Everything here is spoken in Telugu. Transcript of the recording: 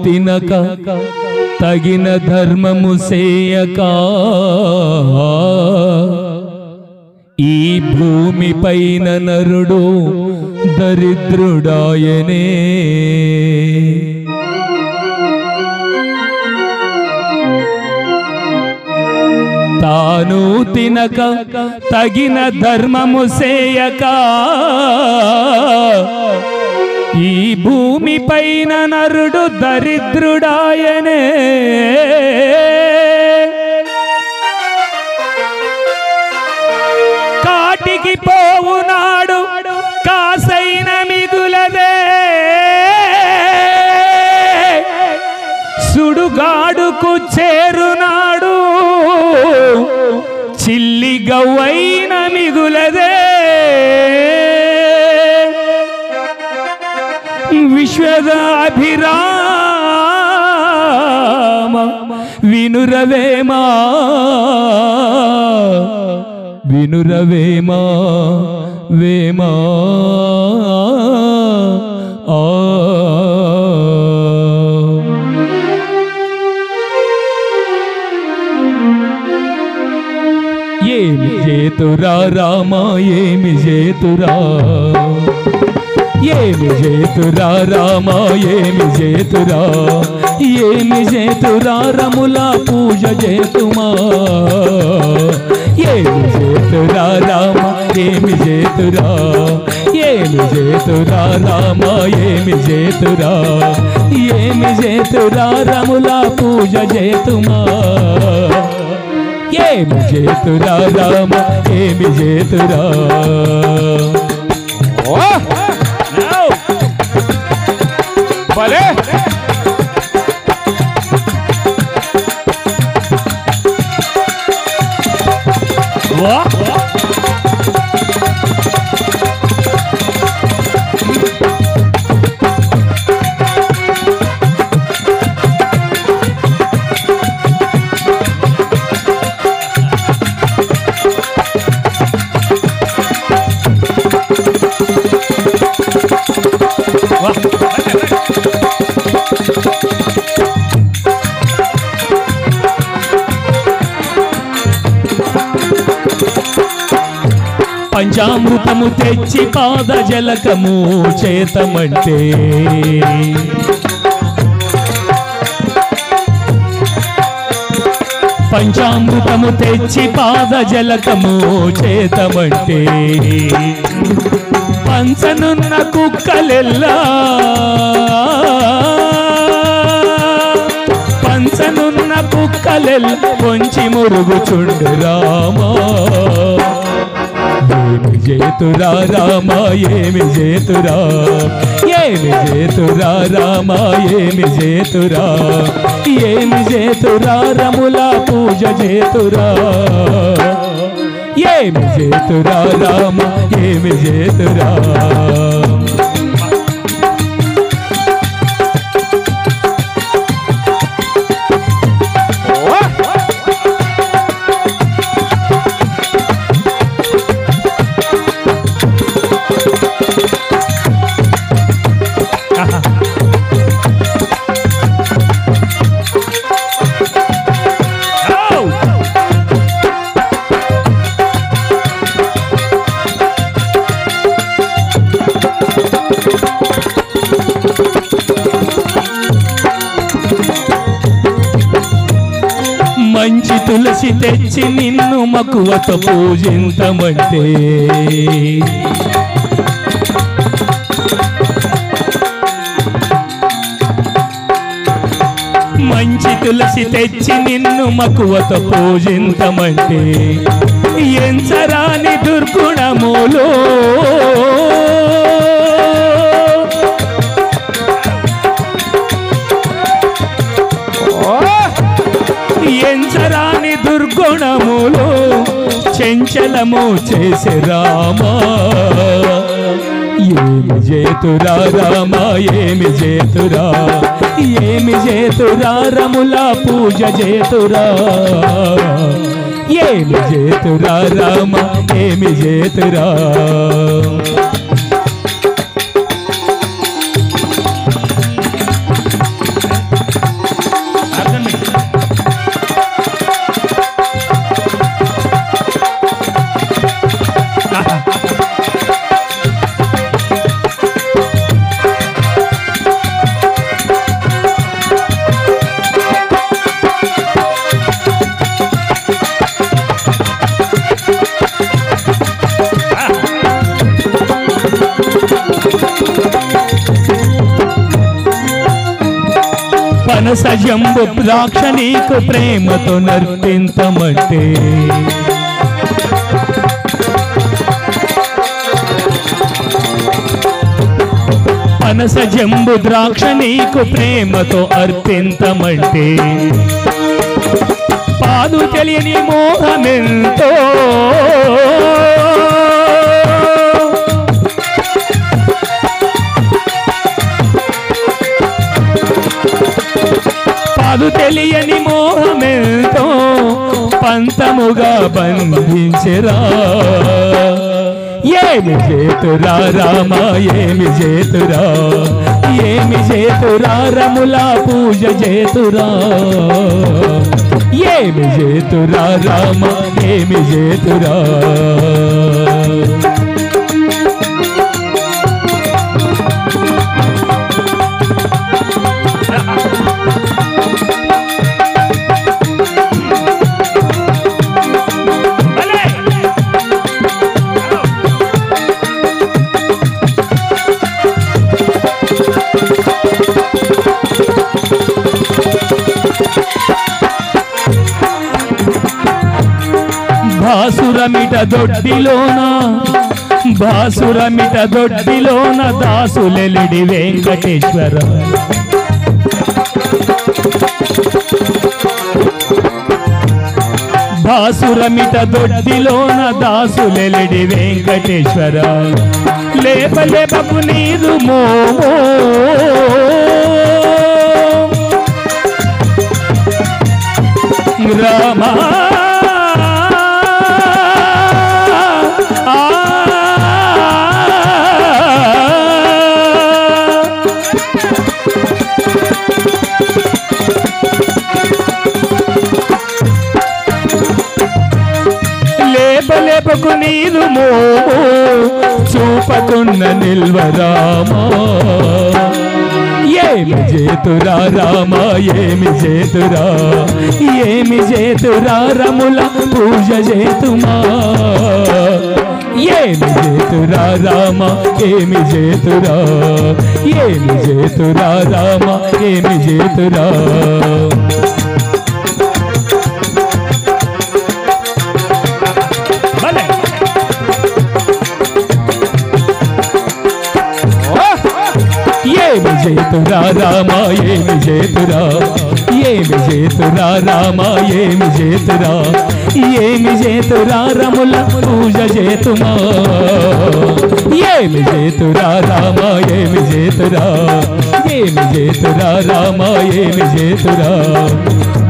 తినక తగిన ధర్మము సేయక ఈ భూమి పైన నరుడు దరిద్రుడాయనే తాను తినక తగిన ధర్మము సేయక ఈ భూమి పైన నరుడు దరిద్రుడాయనే కాటికి పోవునాడు కాసైన మిగులదే సుడుగాడుకు చేరునాడు చిల్లి గవ్వైన మిగులదే విశ్వదాభిరామ వినురవేమా వినురవేమా వేమా ఆ ఏమి చేతురా రామా ఏమి చేతురా ఏమి చేతురా రామా ఏమి చేతురా ఏమి చేతురా రముల పూజ చేతుమా ఏమి చేతురా రామా ఏమి చేతురా ఏమి చేతురా రామా ఏమి చేతురా ఏమి చేతురా రముల పూజ చేతుమా ఏమి చేతురా రామ ఏమి చేతురా భలే వా పంచామృతము తెచ్చి పాద జలకము చేతమంటే పంచామృతము తెచ్చి పాద జలకము చేతమంటే పంచనున్న కుక్కలెల్లా పంచనున్న కుక్కలెల్ పొంచి మురుగుచుండు రామా ఏమి చేతురా రామా ఏమి చేతురా ఏమి చేతురా రామా ఏమి చేతురా ఏమి చేతురా రముల పూజ చేతురా ఏమి చేతురా రామ ఏమి చేతురా మంచి తులసి తెచ్చి నిన్ను మక్కువతో పూజింతమంటే మంచి తులసి తెచ్చి నిన్ను మక్కువతో పూజింతమంటే ఎంచరాని దుర్గుణములో ఎంచరాని దుర్గుణములు చెంచలము చేసే రామా ఏమి చేతురా రామా ఏమి చేతురా ఏమి చేతురా రముల పూజ చేతురా ఏమి చేతురా రామ ఏమి చేతురా పనస జంబు ద్రాక్ష నీకు ప్రేమతో నర్పింతమంటే పనస జంబు ద్రాక్ష నీకు ప్రేమతో అర్పింతమంటే పాదు తెలియని మోహమెంతో పాదు తెలియని మోహమెంతో పంతముగా బంధించరా ఏమి చేతురా రామ ఏమి చేతురా ఏమి చేతురా రములా పూజ చేతురా ఏమి చేతురా రామ ఏమి చేతురా భాసురమిట దొడ్డిలోన భాసురమిట దొడ్డిలోన దాసులెలిడి వెంకటేశ్వర భాసురమిట దొడ్డిలోన దాసులెలిడి వెంకటేశ్వర లేప లేపకు నీరు మోమో రామా లేప లేపకు నీరు మోము చూపకున్న నిల్వరామా ఏమి చేతురా రామ ఏమి చేతురా ఏమి చేతురా రముల పూజ చేతుమా ఏమి చేతురా రామ ఏమి చేతురా ఏమి చేతురా రామ ఏమి చేతురా భలే ఏమి చేతురా రామ ఏమి చేతురా ఏమి చేతురా రామ ఏమి చేతురా ఏమి చేతురా రముల పూజ చేతుమా ఏమి చేతురా రామ ఏమి చేతురా ఏమి చేతురా రామ ఏమి చేతురా